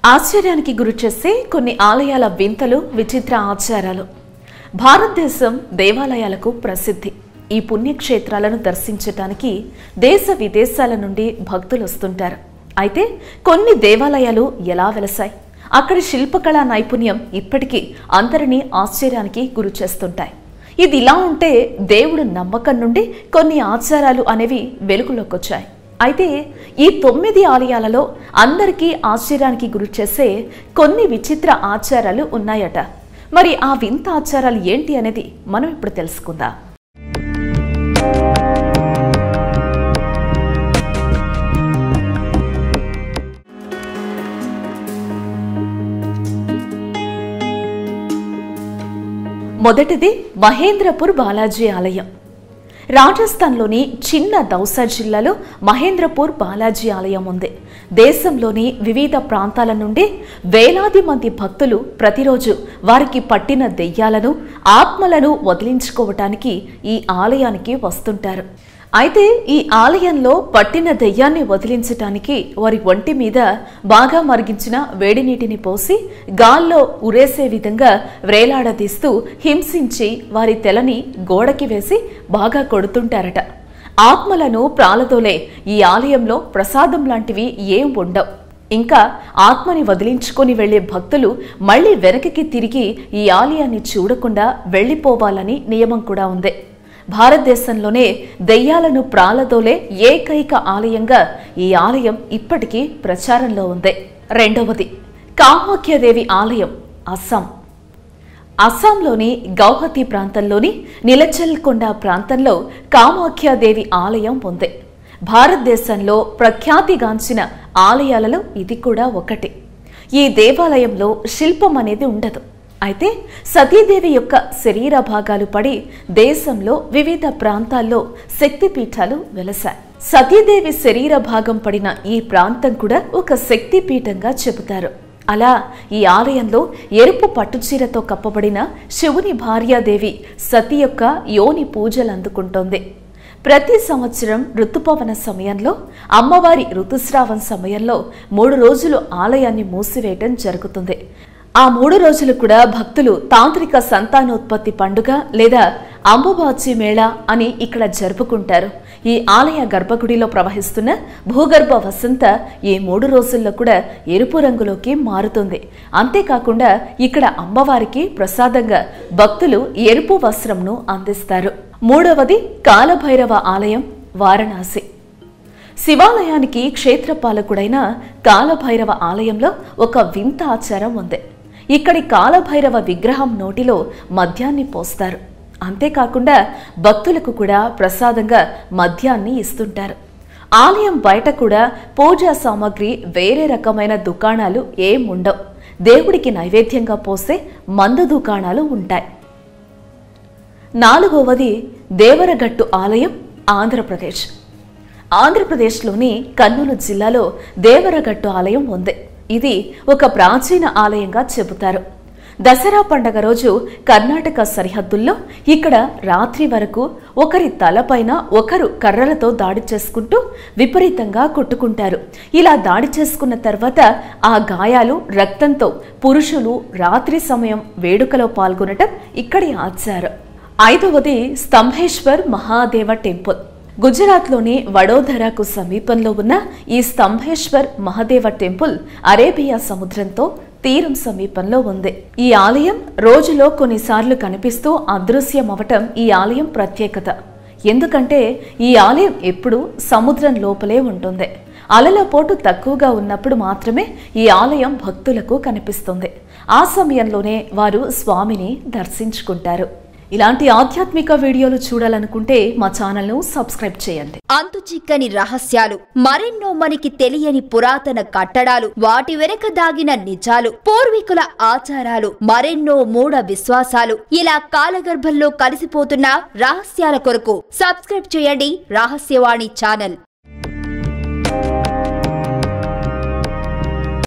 ఆశ్చర్యానికి గురిచేసే కొన్ని ఆలయాల వింతలు విచిత్ర ఆచారాలు భారతదేశం దేవాలయాలకు ప్రసిద్ధి ఈ పుణ్యక్షేత్రాలను దర్శించటానికి దేశ విదేశాల నుండి భక్తులు వస్తుంటారు అయితే కొన్ని దేవాలయాలు ఎలా వెలసాయి అక్కడి శిల్పకళా నైపుణ్యం ఇప్పటికీ అందరినీ ఆశ్చర్యానికి గురి చేస్తుంటాయి ఇది ఇలా ఉంటే దేవుడు నమ్మకం నుండి కొన్ని ఆచారాలు అనేవి వెలుగులోకి వచ్చాయి అయితే ఈ తొమ్మిది ఆలయాలలో అందరికీ ఆశ్చర్యానికి గురి చేసే కొన్ని విచిత్ర ఆచారాలు ఉన్నాయట మరి ఆ వింత ఆచారాలు ఏంటి అనేది మనం ఇప్పుడు తెలుసుకుందాం మొదటిది మహేంద్రపూర్ బాలాజీ ఆలయం రాజస్థాన్లోని చిన్న దౌసా జిల్లాలో మహేంద్రపూర్ బాలాజీ ఆలయం ఉంది దేశంలోని వివిధ ప్రాంతాల నుండి వేలాది మంది భక్తులు ప్రతిరోజు వారికి పట్టిన దెయ్యాలను ఆత్మలను వదిలించుకోవటానికి ఈ ఆలయానికి వస్తుంటారు అయితే ఈ ఆలయంలో పట్టిన దెయ్యాన్ని వదిలించటానికి వారి ఒంటి మీద బాగా మరిగించిన వేడి నీటిని పోసి గాల్లో ఉరేసే విధంగా వ్రేలాడదీస్తూ హింసించి వారి తెలని గోడకి వేసి బాగా కొడుతుంటారట ఆత్మలను ప్రాలతోలే ఈ ఆలయంలో ప్రసాదం లాంటివి ఏం ఉండవు ఇంకా ఆత్మని వదిలించుకొని వెళ్లే భక్తులు మళ్ళీ వెనక్కి తిరిగి ఈ ఆలయాన్ని చూడకుండా వెళ్లిపోవాలని నియమం కూడా ఉంది భారతదేశంలోనే దెయ్యాలను ప్రాలదోలే ఏకైక ఆలయంగా ఈ ఆలయం ఇప్పటికీ ప్రచారంలో ఉంది రెండవది కామాఖ్యదేవి ఆలయం అస్సాం అస్సాంలోని గౌహతి ప్రాంతంలోని నిలచల్కొండ ప్రాంతంలో కామాఖ్యాదేవి ఆలయం ఉంది భారతదేశంలో ప్రఖ్యాతిగాంచిన ఆలయాలలో ఇది కూడా ఒకటి ఈ దేవాలయంలో శిల్పం అనేది ఉండదు అయితే సతీదేవి యొక్క శరీర భాగాలు పడి దేశంలో వివిధ ప్రాంతాల్లో శక్తిపీఠాలు వెలసాయి సతీదేవి శరీర భాగం పడిన ఈ ప్రాంతం కూడా ఒక శక్తిపీఠంగా చెబుతారు అలా ఈ ఆలయంలో ఎరుపు పట్టుచీరతో కప్పబడిన శివుని భార్యాదేవి సతి యొక్క యోని పూజలు అందుకుంటోంది ప్రతి సంవత్సరం ఋతుపవన సమయంలో అమ్మవారి ఋతుస్రావం సమయంలో మూడు రోజులు ఆలయాన్ని మూసివేయటం జరుగుతుంది ఆ మూడు రోజులు కూడా భక్తులు తాంత్రిక సంతానోత్పత్తి పండుగ లేదా అంబుబాచి మేళ అని ఇక్కడ జరుపుకుంటారు ఈ ఆలయ గర్భగుడిలో ప్రవహిస్తున్న భూగర్భ వసంత ఈ మూడు రోజుల్లో కూడా ఎరుపు రంగులోకి మారుతుంది అంతేకాకుండా ఇక్కడ అమ్మవారికి ప్రసాదంగా భక్తులు ఎరుపు వస్త్రంను అందిస్తారు మూడవది కాలభైరవ ఆలయం వారణాసి శివాలయానికి క్షేత్రపాలకుడైన కాలభైరవ ఆలయంలో ఒక వింత ఆచారం ఉంది ఇక్కడి కాలభైరవ విగ్రహం నోటిలో మద్యాన్ని పోస్తారు అంతేకాకుండా భక్తులకు కూడా ప్రసాదంగా మద్యాన్ని ఇస్తుంటారు ఆలయం బయట కూడా పూజా సామాగ్రి వేరే రకమైన దుకాణాలు ఏం ఉండవు దేవుడికి నైవేద్యంగా పోసే మందు దుకాణాలు ఉంటాయి నాలుగవది దేవరగట్టు ఆలయం ఆంధ్రప్రదేశ్ ఆంధ్రప్రదేశ్లోని కర్నూలు జిల్లాలో దేవరగట్టు ఆలయం ఉంది ఇది ఒక ప్రాచీన ఆలయంగా చెబుతారు దసరా పండగ రోజు కర్ణాటక సరిహద్దుల్లో ఇక్కడ రాత్రి వరకు ఒకరి తలపైన ఒకరు కర్రలతో దాడి చేసుకుంటూ విపరీతంగా కొట్టుకుంటారు ఇలా దాడి చేసుకున్న తర్వాత ఆ గాయాలు రక్తంతో పురుషులు రాత్రి సమయం వేడుకలో పాల్గొనటం ఇక్కడి ఆచారం ఐదవది స్తంభేశ్వర్ మహాదేవ టెంపుల్ గుజరాత్లోని వడోదరాకు సమీపంలో ఉన్న ఈ స్తంభేశ్వర్ మహాదేవ టెంపుల్ అరేబియా సముద్రంతో తీరం సమీపంలో ఉంది ఈ ఆలయం రోజులో కొన్నిసార్లు కనిపిస్తూ అదృశ్యమవటం ఈ ఆలయం ప్రత్యేకత ఎందుకంటే ఈ ఆలయం ఎప్పుడూ సముద్రం లోపలే ఉంటుంది అలల పోటు తక్కువగా ఉన్నప్పుడు మాత్రమే ఈ ఆలయం భక్తులకు కనిపిస్తుంది ఆ సమయంలోనే వారు స్వామిని దర్శించుకుంటారు ఇలాంటి ఆధ్యాత్మిక వీడియోలు చూడాలనుకుంటే మా ఛానల్ను సబ్స్క్రైబ్ చేయండి అంతు చిక్కని రహస్యాలు మరెన్నో మనకి తెలియని పురాతన కట్టడాలు వాటి వెనక దాగిన నిజాలు పూర్వీకుల ఆచారాలు మరెన్నో మూఢ విశ్వాసాలు ఇలా కాలగర్భంలో కలిసిపోతున్న రహస్యాల కొరకు సబ్స్క్రైబ్ చేయండి రహస్యవాణి ఛానల్